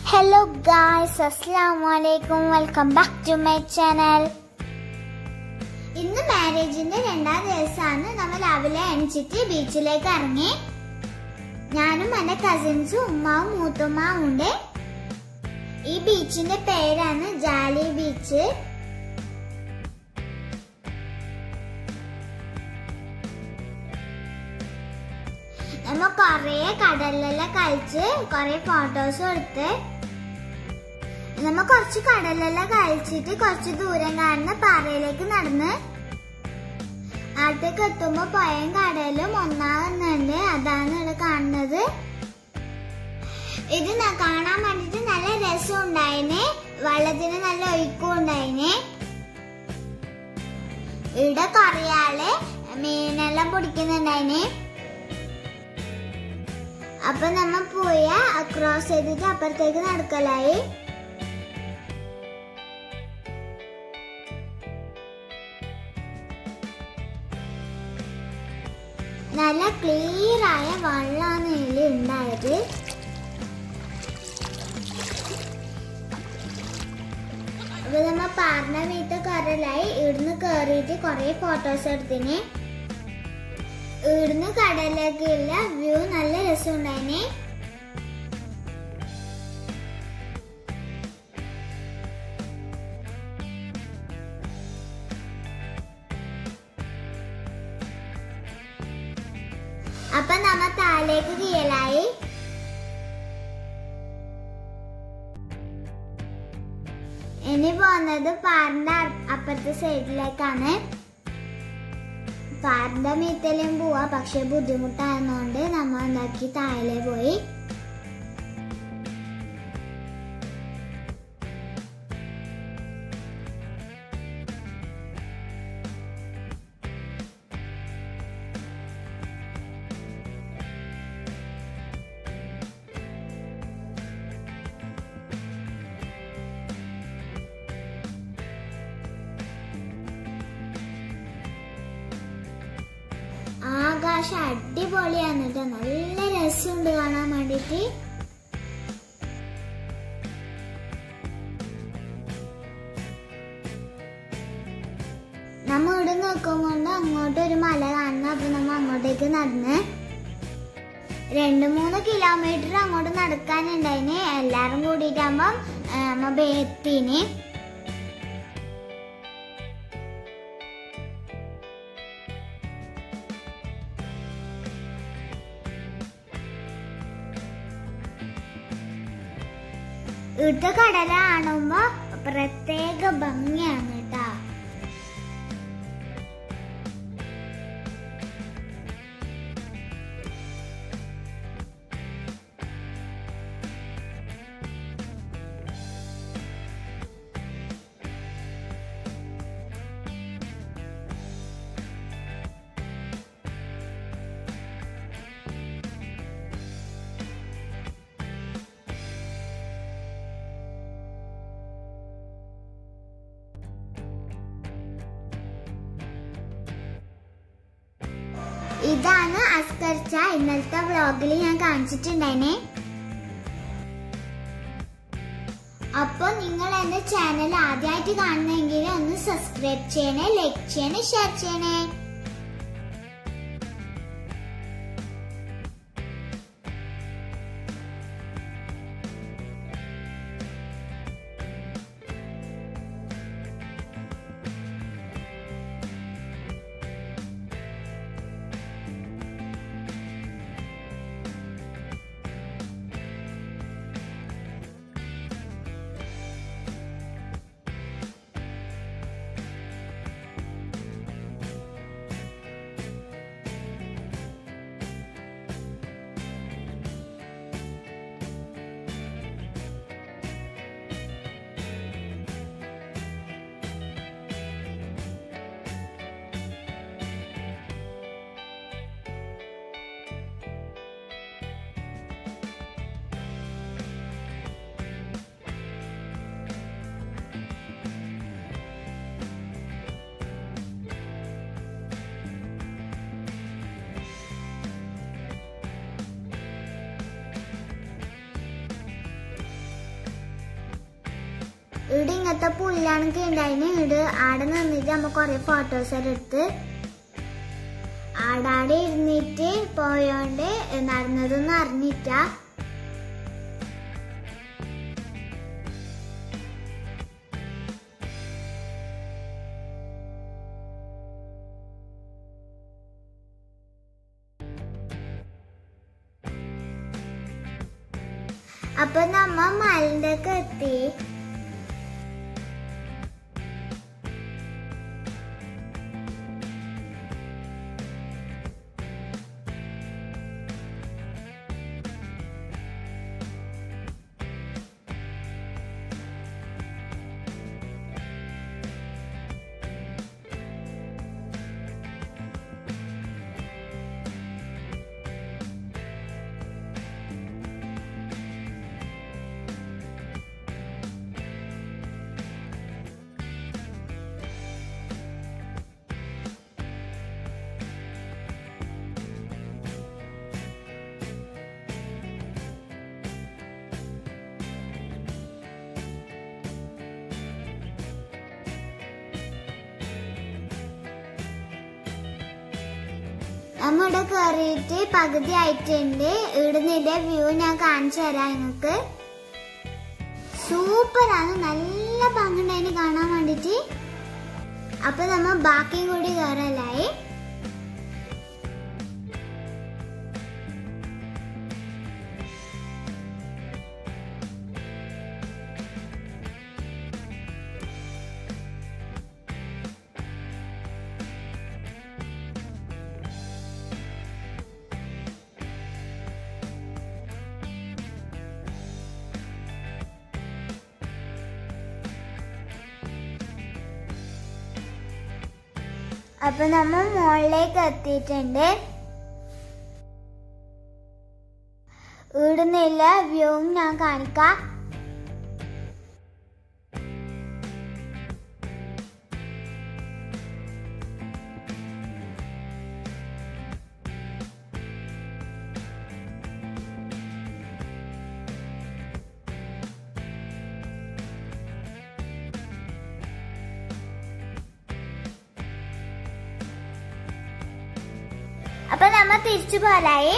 hello guys അസ്സാം വലൈക്കും welcome back to my channel ഇന്ന് മാരേജിന്റെ രണ്ടാം ദിവസമാണ് നമ്മൾ രാവിലെ എണിച്ചിട്ട് ബീച്ചിലേക്ക് ഇറങ്ങി ഞാനും എന്റെ കസിൻസും ഉമ്മാവും മൂത്തുമ്മാവും ഉണ്ട് ഈ ബീച്ചിന്റെ പേരാണ് ജാലി ബീച്ച് നമ്മ കൊറേ കടലിലെല്ലാം കളിച്ച് കൊറേ ഫോട്ടോസും എടുത്ത് നമ്മ കുറച്ച് കടലിലെല്ലാം കളിച്ചിട്ട് കുറച്ച് ദൂരം കാണുന്ന പാറയിലേക്ക് നടന്ന് അടുത്തേക്ക് എത്തുമ്പോ പുഴയും കടലും ഒന്നാകുന്നുണ്ട് അതാണ് ഇവിടെ കാണുന്നത് ഇത് ന- കാണാൻ വേണ്ടിട്ട് നല്ല രസം ഉണ്ടായിനെ വെള്ളത്തിന് നല്ല ഒഴുക്കും ഉണ്ടായിനെ ഇവിടെ കൊറേ ആള് മീനെല്ലാം പിടിക്കുന്നുണ്ടായിനെ അപ്പൊ നമ്മ പോയ ക്രോസ് ചെയ്തിട്ട് അപ്പുറത്തേക്ക് നടക്കലായി നല്ല ക്ലിയർ ആയ വെള്ളമാണ് ഇതിൽ ഉണ്ടായത് അപ്പൊ നമ്മ പാറിന വീട്ട് കരലായി ഇവിടുന്ന് കേറിയിട്ട് കൊറേ ഫോട്ടോസ് എടുത്തിന് ഇവിടുന്ന് കടലിലേക്കുള്ള വ്യൂ നല്ല രസമുണ്ടായിനെ അപ്പൊ നമ്മ താഴേക്ക് കീഴലായി ഇനി പോകുന്നത് പാറിന്റെ അ- അപ്പുറത്തെ സൈഡിലേക്കാണ് പാറിന്റെ മീത്തലും പോവാ പക്ഷെ ബുദ്ധിമുട്ടായിരുന്നോണ്ട് നമ്മ എന്താക്കി താഴെ പോയി ആകാശം അടിപൊളിയാണ് കേട്ടോ നല്ല രസമുണ്ട് കാണാൻ വേണ്ടിട്ട് നമ്മ ഇവിടെ നിൽക്കുമ്പോൾ അങ്ങോട്ട് ഒരു മല കാണുന്നു അപ്പൊ നമ്മ അങ്ങോട്ടേക്ക് നടന്ന് രണ്ട് മൂന്ന് കിലോമീറ്റർ അങ്ങോട്ട് നടക്കാനുണ്ടായിന് എല്ലാരും കൂടിയിട്ടാകുമ്പം നമ്മ എത്തിന് ഇവിടുത്തെ കടല കാണുമ്പോ പ്രത്യേക ഭംഗിയാണ് കേട്ടാ ഇതാണ് അസ്കർച്ച ഇന്നലത്തെ വ്ളോഗിൽ ഞാൻ കാണിച്ചിട്ടുണ്ടായിനെ അപ്പൊ നിങ്ങൾ എന്റെ ചാനൽ ആദ്യമായിട്ട് കാണുന്നെങ്കിൽ ഒന്ന് സബ്സ്ക്രൈബ് ചെയ്യണേ ലൈക്ക് ചെയ്യണേ ഷെയർ ചെയ്യണേ ഇങ്ങനത്തെ പുല്ലാണൊക്കെ ഉണ്ടായിന് ഇട് ആടെ നിന്നിട്ട് നമ്മ കൊറേ ഫോട്ടോസ് എല്ലാം എടുത്ത് ആടാടെ ഇരുന്നിട്ട് പോയോണ്ട് നടന്നതൊന്നും അറിഞ്ഞിട്ട അപ്പൊ നമ്മ മലിന്റെ ഒക്കെ എത്തി നമ്മ ഇവിടെ കേറിയിട്ട് പകുതി ആയിട്ടുണ്ട് ഇവിടുന്നില്ല വ്യൂ ഞാൻ കാണിച്ചു തരാം നിങ്ങൾക്ക് സൂപ്പറാണ് നല്ല ഭംഗിണ്ടായിന് കാണാൻ വേണ്ടിട്ട് അപ്പൊ നമ്മ ബാക്കിയും കൂടി കയറലായി അപ്പൊ നമ്മ മുകളിലേക്ക് എത്തിയിട്ടുണ്ട് ഇവിടുന്നില്ല വ്യൂവും ഞാൻ കാണിക്കാം അപ്പൊ നമ്മ തിരിച്ചു പോലായി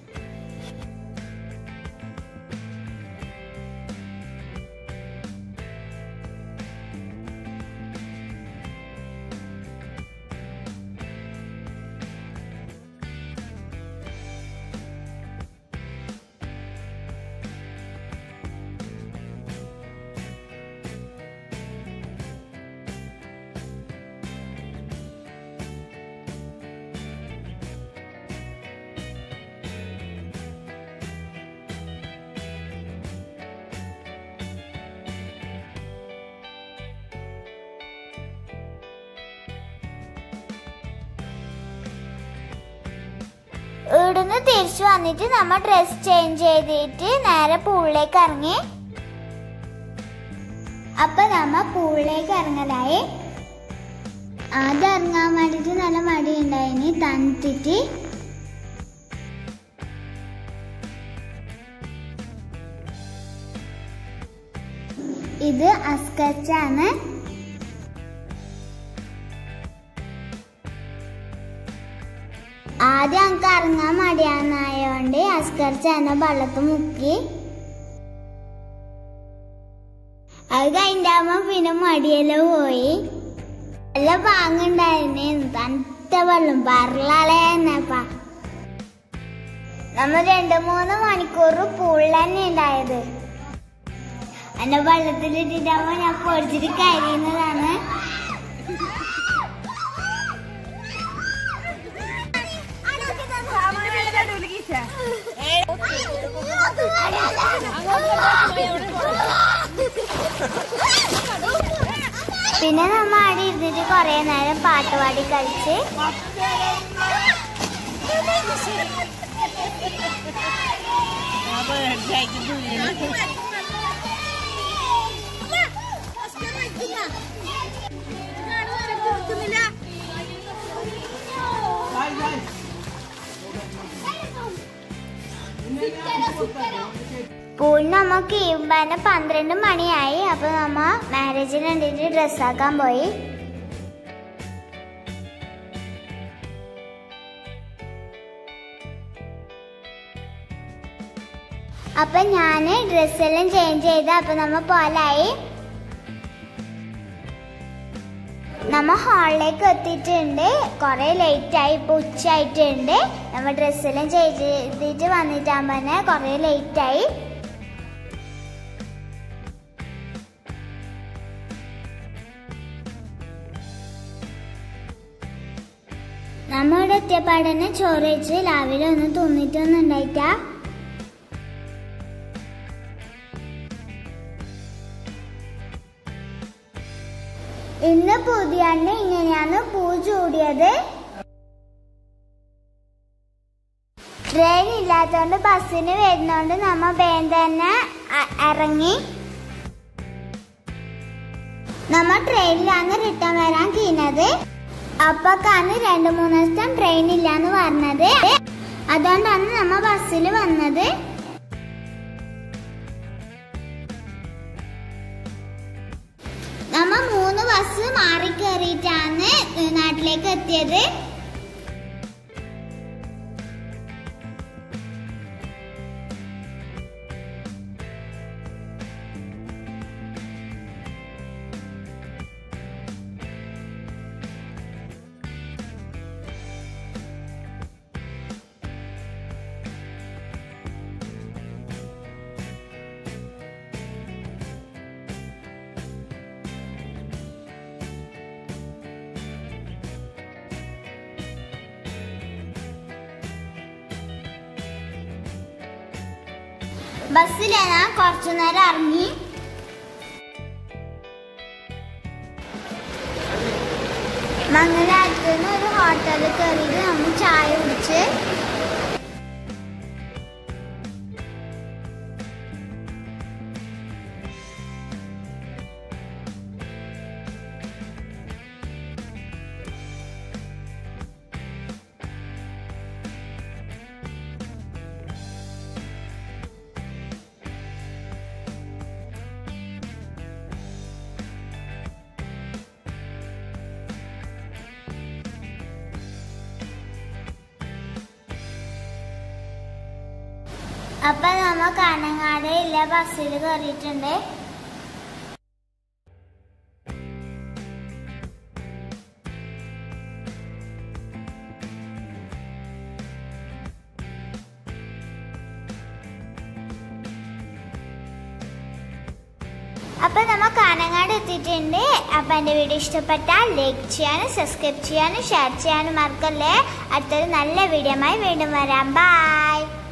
ഇവിടുന്ന് തിരിച്ചു വന്നിട്ട് നമ്മ ഡ്രസ് ചേഞ്ച് ചെയ്തിട്ട് നേരെ പൂളിലേക്ക് ഇറങ്ങി അപ്പൊ നമ്മ പൂളിലേക്ക് ഇറങ്ങലായി ആദ്യം ഇറങ്ങാൻ വേണ്ടിട്ട് നല്ല മടി ഉണ്ടായിന് തണുത്തിട്ട് ഇത് അസ്കച്ചാണ് ആദ്യം ഞങ്ങൾക്ക് ഇറങ്ങാൻ മടിയാന്നായോണ്ട് അസ്കർ ചേന വെള്ളത്ത് മുക്കി അത് കഴിഞ്ഞാകുമ്പോ പിന്നെ മടിയെല്ലാം പോയി നല്ല പാങ്ങുണ്ടായിരുന്നേ തണുത്ത വെള്ളം പറളേന്നപ്പാ നമ്മ രണ്ടു മൂന്ന് മണിക്കൂർ പൂളിൽ തന്നെ ഉണ്ടായത് എന്നെ വെള്ളത്തിലിട്ടിട്ടാകുമ്പോ ഞാൻ പൊടിച്ചിട്ട് കരിയുന്നതാണ് പിന്നെ നമ്മ അവിടെ ഇരുന്നിട്ട് കൊറേ നേരം പാട്ട് പാടി കളിച്ച് പൂളിന് നമ്മ കീഴുമ്പോൾ പന്ത്രണ്ട് മണിയായി അപ്പൊ നമ്മ മാരേജിന് വേണ്ടിയിട്ട് ഡ്രസ്സാക്കാൻ പോയി അപ്പൊ ഞാന് ഡ്രസ്സെല്ലാം ചേഞ്ച് ചെയ്ത് അപ്പൊ നമ്മ പോലായി നമ്മ ഹാളിലേക്ക് എത്തിയിട്ടുണ്ട് കുറെ ലേറ്റ് ആയി ഇപ്പൊ ഉച്ചയായിട്ടുണ്ട് നമ്മ ഡ്രസ്സെല്ലാം ചേഞ്ച് ചെയ്തിട്ട് വന്നിട്ടാകുമ്പോ തന്നെ കുറെ ലേറ്റ് ആയി നമ്മ ഇവിടെ എത്തിയപ്പാടന്നെ ചോറ് വെച്ച് രാവിലെ ഒന്നും തിന്നിട്ടൊന്നും ഉണ്ടായിട്ടാ ഇന്ന് പുതിയണ്ണ ഇങ്ങനെയാണ് പൂ ചൂടിയത് ട്രെയിൻ ഇല്ലാത്തോണ്ട് ബസ്സിന് വരുന്നോണ്ട് നമ്മ വേഗം തന്നെ അ- ഇറങ്ങി നമ്മ ട്രെയിനിലാണ് റിട്ടേൺ വരാൻ കീഞ്ഞത് അപ്പൊക്കാണ് രണ്ടു മൂന്ന് ദിവസം ട്രെയിൻ ഇല്ലാന്ന് പറഞ്ഞത് അതുകൊണ്ടാണ് നമ്മ ബസ്സിൽ വന്നത് നമ്മ മൂന്ന് ബസ് മാറി കയറിയിട്ടാണ് നാട്ടിലേക്ക് എത്തിയത് ബസ്സിലാണ് കുറച്ചു നേരം ഇറങ്ങി മംഗലാപുരത്ത് നിന്ന് ഒരു ഹോട്ടലിൽ കയറിയിട്ട് നമ്മൾ ചായ കുടിച്ച് അപ്പൊ നമ്മ കാനങ്ങാട് ഇല്ല ബസ്സിൽ കയറിയിട്ടുണ്ട് അപ്പൊ നമ്മ കാനങ്ങാട് എത്തിയിട്ടുണ്ട് അപ്പൊ എന്റെ വീഡിയോ ഇഷ്ടപ്പെട്ടാൽ ലൈക്ക് ചെയ്യാനും സബ്സ്ക്രൈബ് ചെയ്യാനും ഷെയർ ചെയ്യാനും മറക്കല്ലേ അടുത്തൊരു നല്ല വീഡിയോമായി വീണ്ടും വരാം ബൈ